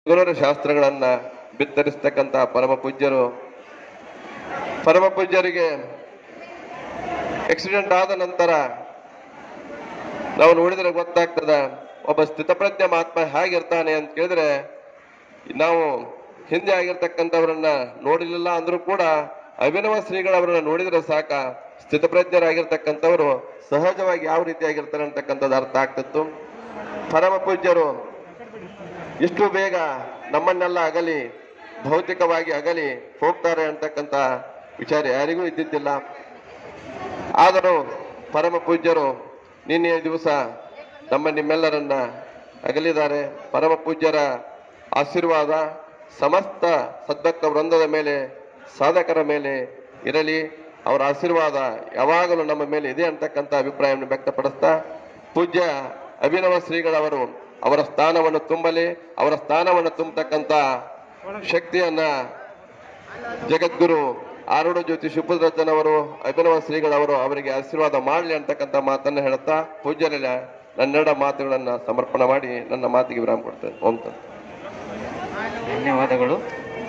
ಗುರುರ ಶಾಸ್ತ್ರಗಳನ್ನ ಬಿತ್ತರಿಸ್ತಕ್ಕಂಥ ಪರಮ ಪೂಜ್ಯರು ಪರಮ ಪೂಜ್ಯರಿಗೆ ಆಕ್ಸಿಡೆಂಟ್ ಆದ ನಂತರ ನಾವು ನೋಡಿದ್ರೆ ಗೊತ್ತಾಗ್ತದ ಒಬ್ಬ ಸ್ಥಿತಪ್ರಜ್ಞ ಮಹಾತ್ಮ ಹೇಗಿರ್ತಾನೆ ಅಂತ ಕೇಳಿದ್ರೆ ನಾವು ಹಿಂದೆ ಆಗಿರ್ತಕ್ಕಂಥವ್ರನ್ನ ನೋಡಿಲಿಲ್ಲ ಅಂದ್ರೂ ಕೂಡ ಅಭಿನವ ಶ್ರೀಗಳವರನ್ನ ನೋಡಿದ್ರೆ ಸಾಕ ಸ್ಥಿತಪ್ರಜ್ಞರಾಗಿರ್ತಕ್ಕಂಥವ್ರು ಸಹಜವಾಗಿ ಯಾವ ರೀತಿಯಾಗಿರ್ತಾರೆ ಅಂತಕ್ಕಂಥದ್ದು ಅರ್ಥ ಆಗ್ತಿತ್ತು ಪರಮ ಪೂಜ್ಯರು ಇಷ್ಟು ಬೇಗ ನಮ್ಮನ್ನೆಲ್ಲ ಅಗಲಿ ಭೌತಿಕವಾಗಿ ಅಗಲಿ ಹೋಗ್ತಾರೆ ಅಂತಕ್ಕಂಥ ವಿಚಾರ ಯಾರಿಗೂ ಇದ್ದಿದ್ದಿಲ್ಲ ಆದರೂ ಪರಮ ಪೂಜ್ಯರು ನಿನ್ನೆಯ ದಿವಸ ನಮ್ಮ ನಿಮ್ಮೆಲ್ಲರನ್ನ ಅಗಲಿದ್ದಾರೆ ಪರಮ ಪೂಜ್ಯರ ಆಶೀರ್ವಾದ ಸಮಸ್ತ ಸದ್ಭಕ್ತ ವೃಂದದ ಮೇಲೆ ಸಾಧಕರ ಮೇಲೆ ಇರಲಿ ಅವರ ಆಶೀರ್ವಾದ ಯಾವಾಗಲೂ ನಮ್ಮ ಮೇಲೆ ಇದೆ ಅಂತಕ್ಕಂಥ ಅಭಿಪ್ರಾಯವನ್ನು ವ್ಯಕ್ತಪಡಿಸ್ತಾ ಪೂಜ್ಯ ಅಭಿನವ ಶ್ರೀಗಳವರು ಅವರ ಸ್ಥಾನವನ್ನು ತುಂಬಲಿ ಅವರ ಸ್ಥಾನವನ್ನು ತುಂಬತಕ್ಕಂಥ ಶಕ್ತಿಯನ್ನ ಜಗದ್ಗುರು ಆರುಡ ಜ್ಯೋತಿ ಶಿವಪುತ್ರಜ್ಜನವರು ಅಭಿನವ ಶ್ರೀಗಳವರು ಅವರಿಗೆ ಆಶೀರ್ವಾದ ಮಾಡಲಿ ಅಂತಕ್ಕಂಥ ಮಾತನ್ನು ಹೇಳುತ್ತಾ ಪೂಜ್ಯರೆಲ್ಲ ನನ್ನೆರಡ ಮಾತುಗಳನ್ನ ಸಮರ್ಪಣೆ ಮಾಡಿ ನನ್ನ ಮಾತಿಗೆ ವಿರಾಮ ಕೊಡ್ತೇನೆ ಓಂ ತತ್. ಧನ್ಯವಾದಗಳು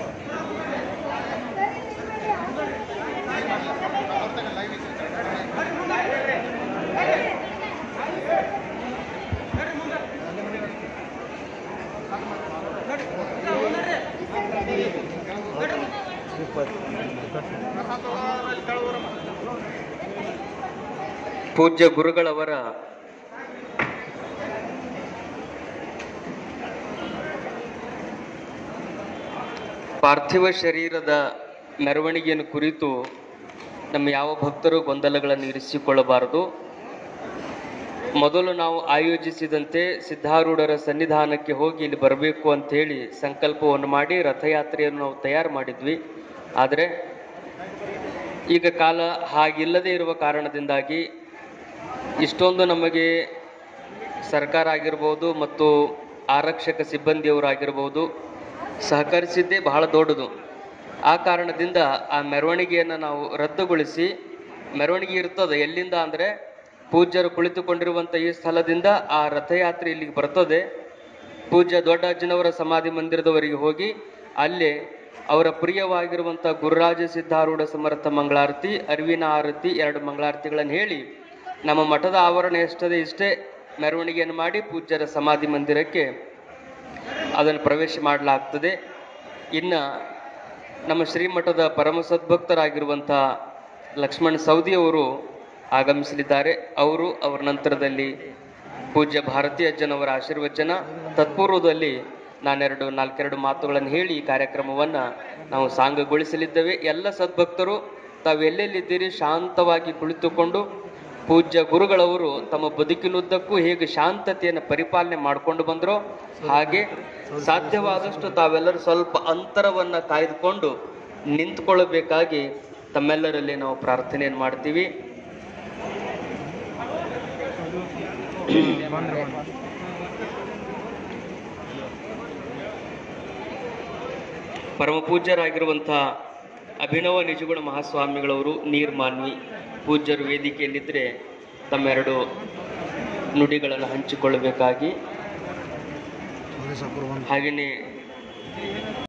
ಪೂಜ್ಯ ಗುರುಗಳವರ ಪಾರ್ಥಿವ ಶರೀರದ ಮೆರವಣಿಗೆಯನ್ನು ಕುರಿತು ನಮ್ಮ ಯಾವ ಭಕ್ತರು ಗೊಂದಲಗಳನ್ನು ಇರಿಸಿಕೊಳ್ಳಬಾರದು ಮೊದಲು ನಾವು ಆಯೋಜಿಸಿದಂತೆ ಸಿದ್ಧಾರೂಢರ ಸನ್ನಿಧಾನಕ್ಕೆ ಹೋಗಿ ಇಲ್ಲಿ ಬರಬೇಕು ಅಂತ ಹೇಳಿ ಸಂಕಲ್ಪವನ್ನು ಮಾಡಿ ರಥಯಾತ್ರೆಯನ್ನು ನಾವು ತಯಾರು ಮಾಡಿದ್ವಿ ಆದರೆ ಈಗ ಕಾಲ ಹಾಗಿಲ್ಲದೆ ಇರುವ ಕಾರಣದಿಂದಾಗಿ ಇಷ್ಟೊಂದು ನಮಗೆ ಸರ್ಕಾರ ಆಗಿರ್ಬೋದು ಮತ್ತು ಆರಕ್ಷಕ ಸಿಬ್ಬಂದಿಯವರಾಗಿರ್ಬೋದು ಸಹಕರಿಸಿದ್ದೇ ಬಹಳ ದೊಡ್ಡದು ಆ ಕಾರಣದಿಂದ ಆ ಮೆರವಣಿಗೆಯನ್ನು ನಾವು ರದ್ದುಗೊಳಿಸಿ ಮೆರವಣಿಗೆ ಇರ್ತದೆ ಎಲ್ಲಿಂದ ಅಂದರೆ ಪೂಜ್ಯರು ಕುಳಿತುಕೊಂಡಿರುವಂಥ ಈ ಸ್ಥಳದಿಂದ ಆ ರಥಯಾತ್ರೆ ಇಲ್ಲಿಗೆ ಬರ್ತದೆ ಪೂಜ್ಯ ದೊಡ್ಡ ಅಜ್ಜನವರ ಸಮಾಧಿ ಮಂದಿರದವರೆಗೆ ಹೋಗಿ ಅಲ್ಲಿ ಅವರ ಪ್ರಿಯವಾಗಿರುವಂಥ ಗುರುರಾಜ ಸಿದ್ಧಾರೂಢ ಸಮರ್ಥ ಮಂಗಳಾರತಿ ಅರಿವಿನ ಆರತಿ ಎರಡು ಮಂಗಳಾರತಿಗಳನ್ನು ಹೇಳಿ ನಮ್ಮ ಮಠದ ಆವರಣ ಎಷ್ಟದೆ ಇಷ್ಟೇ ಮೆರವಣಿಗೆಯನ್ನು ಮಾಡಿ ಪೂಜ್ಯರ ಸಮಾಧಿ ಮಂದಿರಕ್ಕೆ ಅದನ್ನು ಪ್ರವೇಶ ಮಾಡಲಾಗ್ತದೆ ಇನ್ನು ನಮ್ಮ ಶ್ರೀಮಠದ ಪರಮ ಸದ್ಭಕ್ತರಾಗಿರುವಂಥ ಲಕ್ಷ್ಮಣ ಸೌದಿಯವರು ಆಗಮಿಸಲಿದ್ದಾರೆ ಅವರು ಅವರ ನಂತರದಲ್ಲಿ ಪೂಜ್ಯ ಭಾರತೀಯ ಅಜ್ಜನವರ ಆಶೀರ್ವಚನ ತತ್ಪೂರ್ವದಲ್ಲಿ ನಾನೆರಡು ನಾಲ್ಕೆರಡು ಮಾತುಗಳನ್ನು ಹೇಳಿ ಈ ಕಾರ್ಯಕ್ರಮವನ್ನು ನಾವು ಸಾಂಗಗೊಳಿಸಲಿದ್ದೇವೆ ಎಲ್ಲ ಸದ್ಭಕ್ತರು ತಾವು ಎಲ್ಲೆಲ್ಲಿದ್ದೀರಿ ಶಾಂತವಾಗಿ ಕುಳಿತುಕೊಂಡು ಪೂಜ್ಯ ಗುರುಗಳವರು ತಮ್ಮ ಬದುಕಿನುದ್ದಕ್ಕೂ ಹೇಗೆ ಶಾಂತತೆಯನ್ನು ಪರಿಪಾಲನೆ ಮಾಡಿಕೊಂಡು ಬಂದರೋ ಹಾಗೆ ಸಾಧ್ಯವಾದಷ್ಟು ತಾವೆಲ್ಲರೂ ಸ್ವಲ್ಪ ಅಂತರವನ್ನ ಕಾಯ್ದುಕೊಂಡು ನಿಂತ್ಕೊಳ್ಳಬೇಕಾಗಿ ತಮ್ಮೆಲ್ಲರಲ್ಲಿ ನಾವು ಪ್ರಾರ್ಥನೆಯನ್ನು ಮಾಡ್ತೀವಿ ಪರಮ ಪೂಜ್ಯರಾಗಿರುವಂಥ ಅಭಿನವ ನಿಜಗುಣ ಮಹಾಸ್ವಾಮಿಗಳವರು ನೀರ್ಮಾನ್ವಿ ಪೂಜ್ಯರು ವೇದಿಕೆಯಲ್ಲಿದ್ದರೆ ತಮ್ಮೆರಡು ನುಡಿಗಳನ್ನು ಹಂಚಿಕೊಳ್ಳಬೇಕಾಗಿ ಹಾಗೆಯೇ